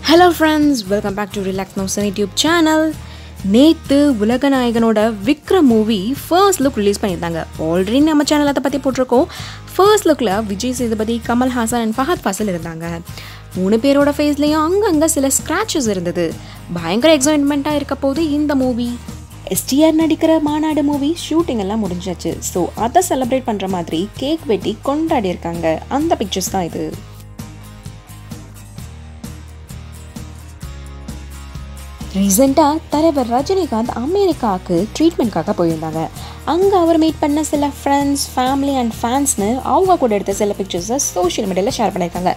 hello friends welcome back to relax notion YouTube channel நேற்று உலகநாயகனோட Vikram movie first look release பண்ணியிருந்தாங்க ஆல்ரெடி நம்ம சேனல் அதை பற்றி போட்டிருக்கோம் ஃபர்ஸ்ட் லுக்கில் விஜய் சேதுபதி கமல் ஹாசன் அண்ட் ஃபஹத் ஃபாசில் இருந்தாங்க மூணு பேரோட ஃபேஸ்லேயும் அங்கங்கே சில ஸ்க்ராச்சஸ் இருந்தது பயங்கர எக்ஸைட்மெண்ட்டாக இருக்க போது இந்த மூவி எஸ்டிஆர் நடிக்கிற மாநாடு மூவி ஷூட்டிங் எல்லாம் முடிஞ்சாச்சு ஸோ அதை செலிப்ரேட் பண்ணுற மாதிரி கேக் வெட்டி கொண்டாடி இருக்காங்க அந்த பிக்சர்ஸ் தான் இது ரீசெண்டாக தலைவர் ரஜினிகாந்த் அமெரிக்காவுக்கு ட்ரீட்மெண்ட்காக போயிருந்தாங்க அங்கே அவர் மீட் பண்ண சில ஃப்ரெண்ட்ஸ் ஃபேமிலி அண்ட் ஃபேன்ஸ்னு அவங்க கூட எடுத்த சில பிக்சர்ஸை சோஷியல் மீடியாவில் ஷேர் பண்ணியிருக்காங்க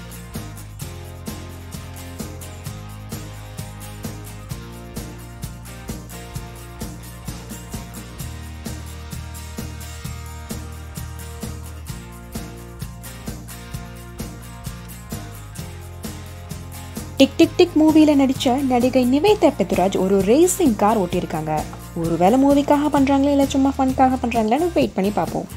டிக் டிக் டிக் மூவியில் நடித்த நடிகை நிவேதா பெத்துராஜ் ஒரு ரேசிங் கார் ஓட்டியிருக்காங்க ஒருவேளை மூவிக்காக பண்ணுறாங்களா இல்லை சும்மா ஃபன்காக பண்ணுறாங்களான்னு வெயிட் பண்ணி பார்ப்போம்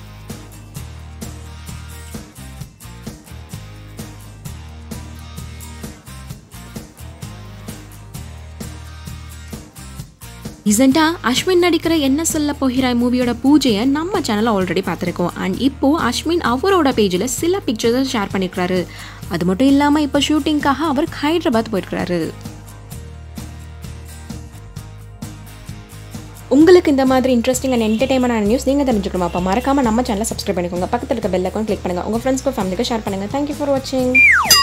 ரீசெண்டாக அஸ்வின் நடிக்கிற என்ன சொல்ல போகிறாய் மூவியோட பூஜையை நம்ம சேனலில் ஆல்ரெடி பார்த்துருக்கோம் அண்ட் இப்போது அஸ்வின் அவரோட பேஜில் சில பிக்சர்ஸை ஷேர் பண்ணியிருக்கிறாரு அது மட்டும் இல்லாமல் இப்போ ஷூட்டிங்காக அவர் ஹைதராபாத் போயிருக்கிறாரு உங்களுக்கு இந்த மாதிரி இன்ட்ரெஸ்டிங் அண்ட் என்டர்டைன்மெண்ட் நியூஸ் நீங்கள் தெரிஞ்சுக்கணும் அப்போ மறக்காமல் நம்ம சேனலை சப்ஸ்கிரைப் பண்ணிக்கோங்க பக்கத்தில் இருக்க பெல் அக்கௌண்ட் கிளிக் பண்ணுங்கள் உங்கள் ஃப்ரெண்ட்ஸ்க்கு ஃபேமிலிக்கு ஷேர் பண்ணுங்கள் தேங்க்யூ ஃபார் வாட்சிங்